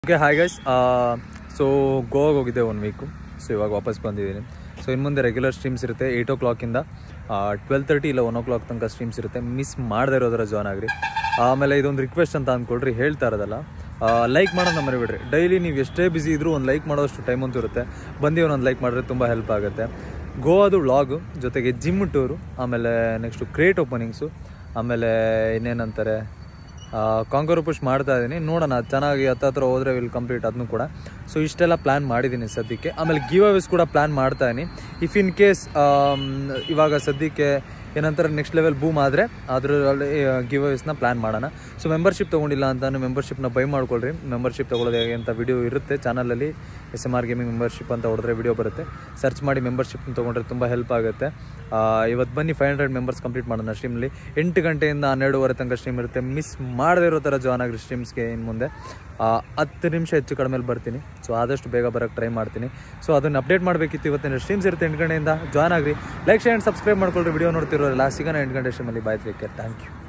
okay hi guys so ಗೋವಾಗೆ ಹೋಗಿದ್ದೆ one week so ಇವಾಗ ವಾಪಸ್ ಬಂದಿದ್ದೀನಿ ಸೊ ಇನ್ನು ಮುಂದೆ ರೆಗ್ಯುಲರ್ ಸ್ಟ್ರೀಮ್ಸ್ ಇರುತ್ತೆ ಏಯ್ಟ್ ಓ ಕ್ಲಾಕಿಂದ ಟ್ವೆಲ್ ತರ್ಟಿ ಇಲ್ಲ ಒನ್ ಓ ಕ್ಲಾಕ್ ತನಕ ಸ್ಟ್ರೀಮ್ಸ್ ಇರುತ್ತೆ ಮಿಸ್ ಮಾಡದೇ ಇರೋದರ ಜಾಯ್ನ್ ಆಗ್ರಿ ಆಮೇಲೆ ಇದೊಂದು ರಿಕ್ವೆಸ್ಟ್ ಅಂತ ಅಂದ್ಕೊಳ್ರಿ ಹೇಳ್ತಾ ಇರೋದಲ್ಲ ಲೈಕ್ ಮಾಡೋದನ್ನ ಮರಿಬೇಡ್ರಿ ಡೈಲಿ ನೀವು ಎಷ್ಟೇ ಬ್ಯುಸಿ ಇದ್ರೂ ಒಂದು ಲೈಕ್ ಮಾಡೋಷ್ಟು ಟೈಮ್ ಅಂತೂ ಇರುತ್ತೆ ಬಂದು ಒಂದೊಂದು ಲೈಕ್ ಮಾಡಿದ್ರೆ ತುಂಬ ಹೆಲ್ಪ್ ಆಗುತ್ತೆ ಗೋವಾದು ವ್ಲಾಗು ಜೊತೆಗೆ ಜಿಮ್ ಟೂರು ಆಮೇಲೆ ನೆಕ್ಸ್ಟು ಕ್ರೇಟ್ ಓಪನಿಂಗ್ಸು ಆಮೇಲೆ ಇನ್ನೇನಂತಾರೆ ಕಾಂಗರು ಪುಷ್ ಮಾಡ್ತಾ ಇದ್ದೀನಿ ನೋಡೋಣ ಚೆನ್ನಾಗಿ ಹತ್ತತ್ರ ಹೋದರೆ ವಿಲ್ ಕಂಪ್ಲೀಟ್ ಅದನ್ನು ಕೂಡ ಸೊ ಇಷ್ಟೆಲ್ಲ ಪ್ಲ್ಯಾನ್ ಮಾಡಿದ್ದೀನಿ ಸದ್ಯಕ್ಕೆ ಆಮೇಲೆ ಗಿವ್ ಅವೇಸ್ ಕೂಡ ಪ್ಲ್ಯಾನ್ ಮಾಡ್ತಾ ಇದ್ದೀನಿ ಇಫ್ ಇನ್ ಕೇಸ್ ಇವಾಗ ಸದ್ಯಕ್ಕೆ ಏನಂತಾರೆ ನೆಕ್ಸ್ಟ್ ಲೆವೆಲ್ ಬೂಮ್ ಆದರೆ ಅದರಲ್ಲಿ ಗಿವ್ ಅವೇಸ್ನ ಪ್ಲ್ಯಾನ್ ಮಾಡೋಣ ಸೊ ಮೆಂಬರ್ಶಿಪ್ ತೊಗೊಂಡಿಲ್ಲ ಅಂತ ಮೆಂಬರ್ಶಿಪ್ನ ಬೈ ಮಾಡ್ಕೊಳ್ರಿ ಮೆಂಬರ್ಶಿಪ್ ತೊಗೊಳ್ಳೋದು ಹೇಗೆ ಅಂತ ವಿಡಿಯೋ ಇರುತ್ತೆ ಚಾನಲಲ್ಲಿ S M R gaming membership ಅಂತ ಹೊಡೆದ್ರೆ ವಿಡಿಯೋ ಬರುತ್ತೆ ಸರ್ಚ್ ಮಾಡಿ ಮೆಂಬರ್ಶಿಪ್ನ ತೊಗೊಂಡ್ರೆ ತುಂಬ ಹೆಲ್ಪ್ ಆಗುತ್ತೆ ಇವತ್ತು ಬನ್ನಿ ಫೈವ್ ಹಂಡ್ರೆಡ್ ಮೆಂಬರ್ಸ್ ಕಂಪ್ಲೀಟ್ ಮಾಡೋಣ ಸ್ಟ್ರೀಮ್ಲಿ ಎಂಟು ಗಂಟೆಯಿಂದ ಹನ್ನೆರಡುವರೆ ತನಕ ಸ್ಟ್ರೀಮ್ ಇರುತ್ತೆ ಮಿಸ್ ಮಾಡದೇ ಇರೋ ಥರ ಜಾಯ್ನ್ ಆಗಿರಿ ಸ್ಟ್ರೀಮ್ಸ್ಗೆ ಇನ್ನು ಮುಂದೆ ಆ, ಹತ್ತು ನಿಮಿಷ ಹೆಚ್ಚು ಕಡಿಮೆ ಬರ್ತೀನಿ ಸೊ ಆದಷ್ಟು ಬೇಗ ಬರೋಕ್ಕೆ ಟ್ರೈ ಮಾಡ್ತೀನಿ ಸೊ ಅದನ್ನು ಅಪ್ಡೇಟ್ ಮಾಡಬೇಕಿತ್ತು ಇವತ್ತಿನ ಸ್ಟ್ರೀಮ್ಸ್ ಇರುತ್ತೆ ಎಂಟು ಗಂಟೆಯಿಂದ ಜಾಯ್ನ್ ಆಗಿರಿ ಲೈಕ್ ಶೇರ್ ಆ್ಯಂಡ್ ಸಬ್ಸ್ಕ್ರೈಬ್ ಮಾಡ್ಕೊಳ್ರಿ ವಿಡಿಯೋ ನೋಡ್ತಿರೋ ಲಾಸ್ಟ್ ಸಿಗೋಣ ಎಂಟು ಗಂಟೆ ಸ್ಟ್ರೀಮಲ್ಲಿ bye take care thank you